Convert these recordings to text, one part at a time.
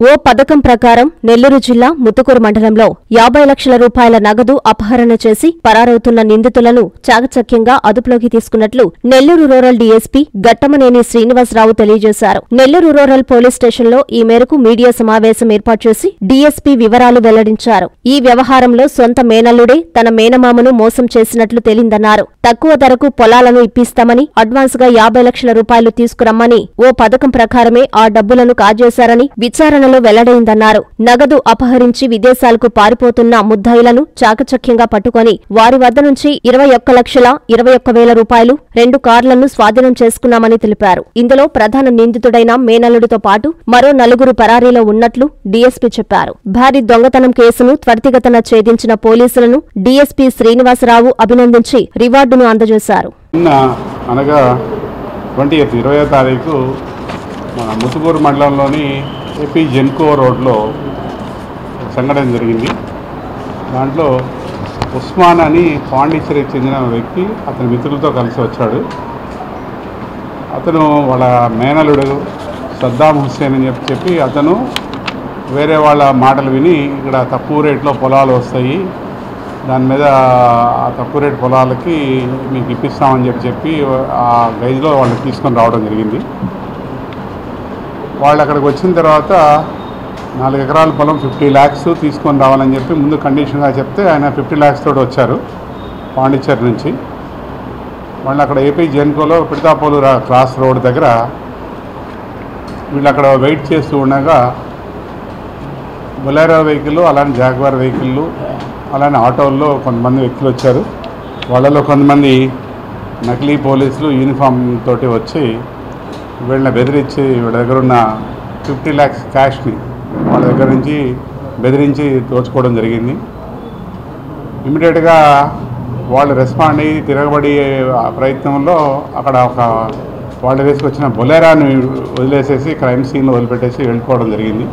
ఓ పథకం ప్రకారం నెల్లూరు జిల్లా ముతుకూరు మండలంలో యాభై లక్షల రూపాయల నగదు అపహరణ చేసి పరారవుతున్న నిందితులను చాకచక్యంగా అదుపులోకి తీసుకున్నట్లు నెల్లూరు రూరల్ డీఎస్పీ గట్టమనేని శ్రీనివాసరావు తెలియజేశారు నెల్లూరు రూరల్ పోలీస్ స్టేషన్లో ఈ మేరకు మీడియా సమావేశం ఏర్పాటు చేసి డీఎస్పీ వివరాలు వెల్లడించారు ఈ వ్యవహారంలో సొంత మేనల్లుడే తన మేనమామను మోసం చేసినట్లు తేలిందన్నారు తక్కువ ధరకు పొలాలను ఇప్పిస్తామని అడ్వాన్స్ గా యాభై లక్షల రూపాయలు తీసుకురమ్మని ఓ పథకం ప్రకారమే ఆ డబ్బులను కాజేశారని విచారణలో వెల్లడైందన్నారు నగదు అపహరించి విదేశాలకు పారిపోతున్న ముద్దాయిలను చాకచక్యంగా పట్టుకొని వారి వద్ద నుంచి ఇరవై ఒక్క లక్షల ఇరవై ఒక్క వేల రూపాయలు రెండు కార్లను స్వాధీనం చేసుకున్నామని తెలిపారు ఇందులో ప్రధాన నిందితుడైన మేనల్లుడితో పాటు మరో నలుగురు పరారీలో ఉన్నట్లు డీఎస్పీ చెప్పారు భారీ దొంగతనం కేసును త్వరితగతన ఛేదించిన పోలీసులను డీఎస్పీ శ్రీనివాసరావు అభినందించి రివార్డును అందజేశారు నిన్న అనగా ట్వంటీ ఎయిత్ ఇరవయో తారీఖు మన ముసుగూరు మండలంలోని ఏపీ జెన్కో రోడ్లో సంఘటన జరిగింది దాంట్లో ఉస్మాన్ అని పాండిచ్చేరికి చెందిన వ్యక్తి అతని మిత్రులతో కలిసి వచ్చాడు అతను వాళ్ళ మేనలుడు సద్దాం హుస్సేన్ అని చెప్పి చెప్పి అతను వేరే వాళ్ళ మాటలు విని ఇక్కడ తక్కువ రేట్లో పొలాలు వస్తాయి దాని మీద ఆ తక్కువ రేటు పొలాలకి మీకు ఇప్పిస్తామని చెప్పి చెప్పి ఆ గైజ్లో వాళ్ళు తీసుకొని రావడం జరిగింది వాళ్ళు అక్కడికి వచ్చిన తర్వాత నాలుగు ఎకరాల పొలం ఫిఫ్టీ ల్యాక్స్ తీసుకొని రావాలని చెప్పి ముందు కండిషన్గా చెప్తే ఆయన ఫిఫ్టీ ల్యాక్స్ తోటి వచ్చారు పాండిచ్చేరి నుంచి వాళ్ళు అక్కడ ఏపీ జెన్కోలో పిడతాపోలు రా- క్రాస్ రోడ్ దగ్గర వీళ్ళు అక్కడ వెయిట్ చేస్తూ ఉండగా బొలెరో వెహికల్ అలానే జాగ్వార్ వెహికల్ అలానే ఆటోల్లో కొంతమంది వ్యక్తులు వచ్చారు వాళ్ళలో కొంతమంది నకిలీ పోలీసులు యూనిఫామ్ తోటి వచ్చి వీళ్ళని బెదిరించి వీళ్ళ దగ్గర ఉన్న ఫిఫ్టీ ల్యాక్స్ క్యాష్ని వాళ్ళ దగ్గర నుంచి బెదిరించి దోచుకోవడం జరిగింది ఇమీడియట్గా వాళ్ళు రెస్పాండ్ అయ్యి తిరగబడి ఆ ప్రయత్నంలో అక్కడ ఒక వాళ్ళు వేసుకొచ్చిన బొలేరాని వదిలేసేసి క్రైమ్ సీన్లో వదిలిపెట్టేసి వెళ్ళిపోవడం జరిగింది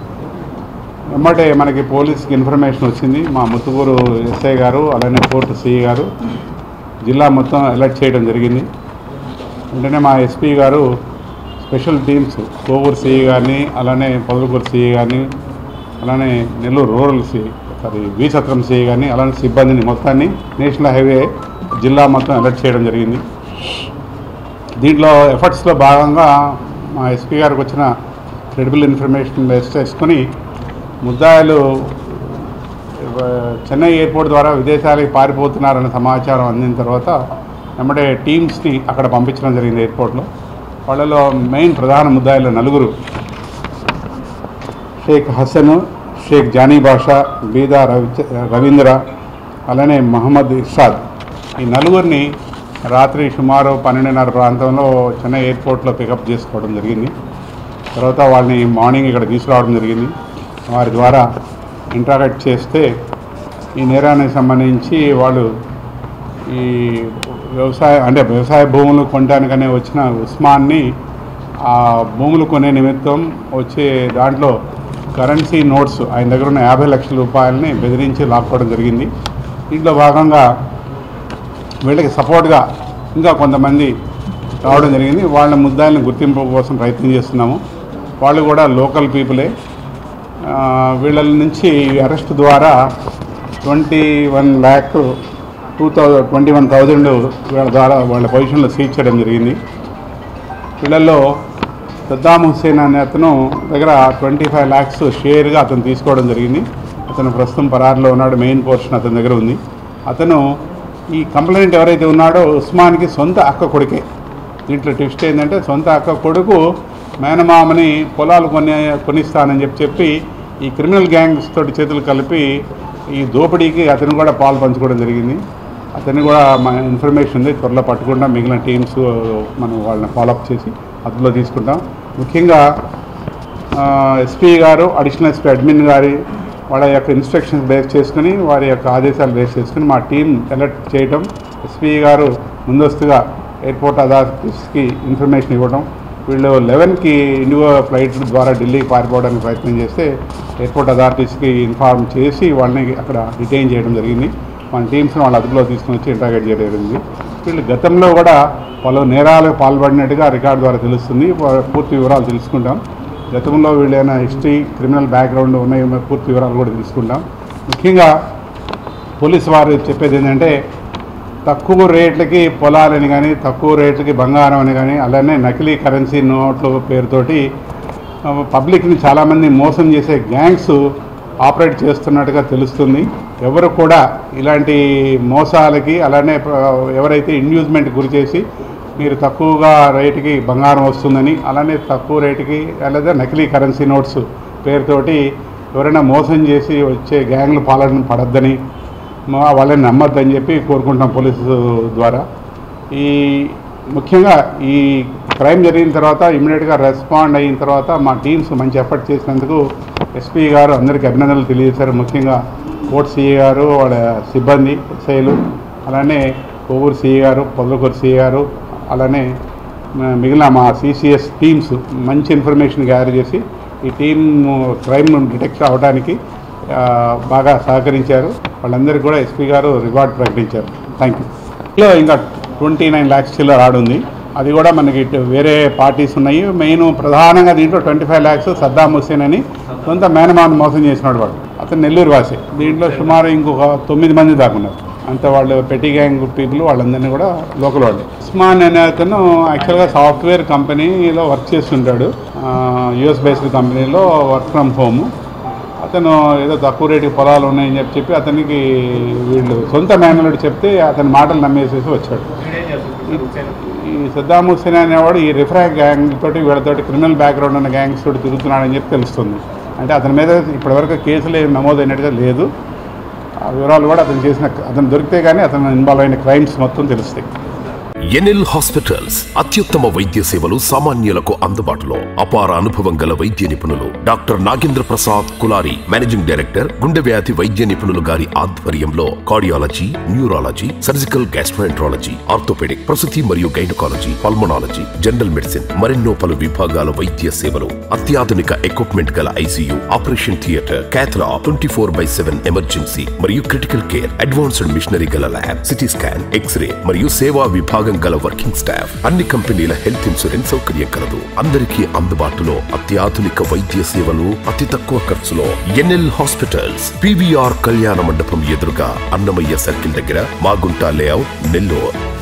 వెంబటే మనకి పోలీస్కి ఇన్ఫర్మేషన్ వచ్చింది మా ముత్తుకూరు ఎస్ఐ గారు అలానే కోర్టు సిఐ గారు జిల్లా మొత్తం అలర్ట్ చేయడం జరిగింది వెంటనే మా ఎస్పీ గారు స్పెషల్ టీమ్స్ కోవూరు సిఐ గారిని అలానే పొదలకూరు సిఐ గారిని అలానే నెల్లూరు రూరల్ సిఐ సారీ వి సత్రం సిఐ గారిని అలానే సిబ్బందిని మొత్తాన్ని నేషనల్ హైవే జిల్లా మొత్తం అలర్ట్ చేయడం జరిగింది దీంట్లో ఎఫర్ట్స్లో భాగంగా మా ఎస్పీ గారికి వచ్చిన క్రెడిబుల్ ఇన్ఫర్మేషన్ బేస్ చేసుకొని ముద్దాయిలు ఆ, చెన్నై ఎయిర్పోర్ట్ ద్వారా విదేశాలకు పారిపోతున్నారన్న సమాచారం అందిన తర్వాత వెంబడే టీమ్స్ని అక్కడ పంపించడం జరిగింది ఎయిర్పోర్ట్లో వాళ్ళలో మెయిన్ ప్రధాన ముద్దాయిలు నలుగురు షేక్ హసన్ షేక్ జానీ బాషా బీదా రవి రవీంద్ర అలానే మహమ్మద్ ఇర్షాద్ ఈ నలుగురిని రాత్రి సుమారు పన్నెండున్నర ప్రాంతంలో చెన్నై ఎయిర్పోర్ట్లో పికప్ చేసుకోవడం జరిగింది తర్వాత వాళ్ళని మార్నింగ్ ఇక్కడ తీసుకురావడం జరిగింది వారి ద్వారా ఇంటరాక్ట్ చేస్తే ఈ నేరానికి సంబంధించి వాళ్ళు ఈ వ్యవసాయ అంటే వ్యవసాయ భూములు కొనడానికనే వచ్చిన ఉస్మాన్ని ఆ భూములు కొనే నిమిత్తం వచ్చే దాంట్లో కరెన్సీ నోట్స్ ఆయన దగ్గర ఉన్న యాభై లక్షల రూపాయలని బెదిరించి లాక్కోవడం జరిగింది దీంట్లో భాగంగా వీళ్ళకి సపోర్ట్గా ఇంకా కొంతమంది రావడం జరిగింది వాళ్ళ ముద్దాయిలను గుర్తింపు కోసం ప్రయత్నం చేస్తున్నాము వాళ్ళు కూడా లోకల్ పీపులే ఆ, వీళ్ళ నుంచి అరెస్ట్ ద్వారా twenty one lakh two thousand twenty one thousand వీళ్ళ ద్వారా వాళ్ళ పొజిషన్లో సీజ్ చేయడం జరిగింది వీళ్ళల్లో సద్దాం హుస్సేన్ అనే అతను దగ్గర ట్వంటీ ఫైవ్ ల్యాక్స్ షేర్గా అతను తీసుకోవడం జరిగింది అతను ప్రస్తుతం పరారులో ఉన్నాడు మెయిన్ పోర్షన్ అతని దగ్గర ఉంది అతను ఈ కంప్లైంట్ ఎవరైతే ఉన్నాడో ఉస్మాన్కి సొంత అక్క కొడుకే దీంట్లో ట్విస్ట్ ఏంటంటే సొంత అక్క కొడుకు మేనమామని పొలాలు కొని కొనిస్తానని చెప్పి చెప్పి ఈ క్రిమినల్ గ్యాంగ్స్ తోటి చేతులు కలిపి ఈ దోపిడీకి అతను కూడా పాలు పంచుకోవడం జరిగింది అతన్ని కూడా మా ఇన్ఫర్మేషన్ ఉంది త్వరలో పట్టుకుంటాం మిగిలిన టీమ్స్ మనం వాళ్ళని ఫాలోఅప్ చేసి అదుపులో తీసుకుంటాం ముఖ్యంగా ఎస్పీ గారు అడిషనల్ ఎస్పీ అడ్మిన్ గారి వాళ్ళ యొక్క ఇన్స్ట్రక్షన్స్ బేస్ చేసుకుని వారి యొక్క ఆదేశాలు బేస్ చేసుకుని మా టీం అలర్ట్ చేయటం ఎస్పీ గారు ముందస్తుగా ఎయిర్పోర్ట్ అథారిటీస్కి ఇన్ఫర్మేషన్ ఇవ్వడం వీళ్ళు లెవెన్కి ఇండిగో ఫ్లైట్ ద్వారా ఢిల్లీకి పారిపోవడానికి ప్రయత్నం చేస్తే ఎయిర్పోర్ట్ అథారిటీస్కి ఇన్ఫార్మ్ చేసి వాళ్ళని అక్కడ డిటైన్ చేయడం జరిగింది మన టీమ్స్ని వాళ్ళ అదుపులో తీసుకుని వచ్చి ఇంటరాగేట్ చేయడం జరిగింది వీళ్ళు గతంలో కూడా పలు నేరాలకు పాల్పడినట్టుగా రికార్డు ద్వారా తెలుస్తుంది వా- పూర్తి వివరాలు తెలుసుకుంటాం గతంలో వీళ్ళైన హిస్టరీ క్రిమినల్ బ్యాక్గ్రౌండ్ ఉన్నాయి పూర్తి వివరాలు కూడా తెలుసుకుంటాం ముఖ్యంగా పోలీసు వారు చెప్పేది ఏంటంటే తక్కువ రేట్లకి పొలాలని కానీ తక్కువ రేట్లకి బంగారం అని కానీ అలానే నకిలీ కరెన్సీ నోట్ల పేరుతోటి ఆ, పబ్లిక్ని చాలామంది మోసం చేసే గ్యాంగ్స్ ఆపరేట్ చేస్తున్నట్టుగా తెలుస్తుంది ఎవరు కూడా ఇలాంటి మోసాలకి అలానే ప్ర- ఎవరైతే ఇండ్యూస్మెంట్ గురి చేసి మీరు తక్కువగా రేటుకి బంగారం వస్తుందని అలానే తక్కువ రేటుకి లేదా నకిలీ కరెన్సీ నోట్స్ పేరుతోటి ఎవరైనా మోసం చేసి వచ్చే గ్యాంగ్లు పాలన పడద్దని మా వాళ్ళని నమ్మద్దని చెప్పి కోరుకుంటాం పోలీసు ద్వారా ఈ ముఖ్యంగా ఈ క్రైమ్ జరిగిన తర్వాత ఇమీడియట్గా రెస్పాండ్ అయిన తర్వాత మా టీమ్స్ మంచి ఎఫర్ట్ చేసినందుకు ఎస్పీ గారు అందరికీ అభినందనలు తెలియజేశారు ముఖ్యంగా కోర్ట్ సిఏ గారు వాళ్ళ సిబ్బంది ఎస్ఐలు అలానే కొవ్వూరు సిఏ గారు పొదలకూరు సిఏ గారు అలానే మ- మిగిలిన మా సిసిఎస్ టీమ్స్ మంచి ఇన్ఫర్మేషన్ గ్యాదర్ చేసి ఈ టీమ్ క్రైమ్ డిటెక్ట్ అవడానికి ఆ, బాగా సహకరించారు వాళ్ళందరికీ కూడా ఎస్పీ గారు రివార్డ్ ప్రకటించారు థ్యాంక్ యూ ఇందులో ఇంకా ట్వంటీ నైన్ ల్యాక్స్ చిల్లర ఆడుంది అది కూడా మనకి ఇటు వేరే పార్టీస్ ఉన్నాయి మెయిన్ ప్రధానంగా దీంట్లో ట్వంటీ ఫైవ్ ల్యాక్స్ సద్దాం హుస్సేన్ అని సొంత మేనమాన్ మోసం చేసినాడు వాడు అతను నెల్లూరు వాసి దీంట్లో సుమారు ఇంకొక తొమ్మిది మంది దాకా ఉన్నారు అంత వాళ్ళు పెట్టి గ్యాంగ్ పీపుల్ వాళ్ళందరినీ కూడా లోకల్ వాళ్ళు ఉస్మాన్ అనే అతను యాక్చువల్గా సాఫ్ట్వేర్ కంపెనీలో వర్క్ చేస్తుంటాడు యుఎస్ బేస్డ్ కంపెనీలో వర్క్ ఫ్రమ్ హోమ్ అతను ఏదో తక్కువ రేటుకి పొలాలు ఉన్నాయని చెప్పి చెప్పి అతనికి వీళ్ళు సొంత మేనలుడు చెప్తే అతని మాటలు నమ్మేసేసి వచ్చాడు ఈ సద్దాం హుస్సేన్ అనేవాడు ఈ రిఫరా గ్యాంగ్ తోటి వీళ్ళతోటి క్రిమినల్ బ్యాక్గ్రౌండ్ ఉన్న గ్యాంగ్స్ తోటి తిరుగుతున్నాడని చెప్పి తెలుస్తుంది అంటే అతని మీద ఇప్పటివరకు కేసులు ఏమి నమోదైనట్టుగా లేదు ఆ వివరాలు కూడా అతను చేసిన అతను దొరికితే కానీ అతను ఇన్వాల్వ్ అయిన క్రైమ్స్ మొత్తం తెలుస్తాయి ఎన్ఎల్ హాస్పిటల్స్ అత్యుత్తమ వైద్య సేవలు సామాన్యులకు అందుబాటులో అపార అనుభవం గల వైద్య నిపుణులు doctor Nagendra Prasad Kulari managing director గుండె వ్యాధి వైద్య నిపుణులు గారి ఆధ్వర్యంలో cardiology neurology surgical gastroenterology orthopaedic ప్రసూతి మరియు గైనకాలజీ పల్మనాలజీ జనరల్ మెడిసిన్ మరెన్నో పలు విభాగాల వైద్య సేవలు అత్యాధునిక ఎక్విప్మెంట్ గల ICU operation theatre cath lab twenty four by seven emergency మరియు క్రిటికల్ కేర్ అడ్వాన్స్డ్ మిషనరీ గల ల్యాబ్ సిటీ స్కాన్ ఎక్స్రే మరియు సేవా విభాగం గల వర్కింగ్ స్టాఫ్ అన్ని కంపెనీల హెల్త్ ఇన్సూరెన్స్ సౌకర్యం కలదు అందరికీ అందుబాటులో అత్యాధునిక వైద్య సేవలు అతి తక్కువ ఖర్చులో ఎన్ఎల్ హాస్పిటల్స్ పివిఆర్ కళ్యాణ మండపం ఎదురుగా అన్నమయ్య సర్కిల్ దగ్గర మాగుంట లేఅవుట్ నెల్లూరు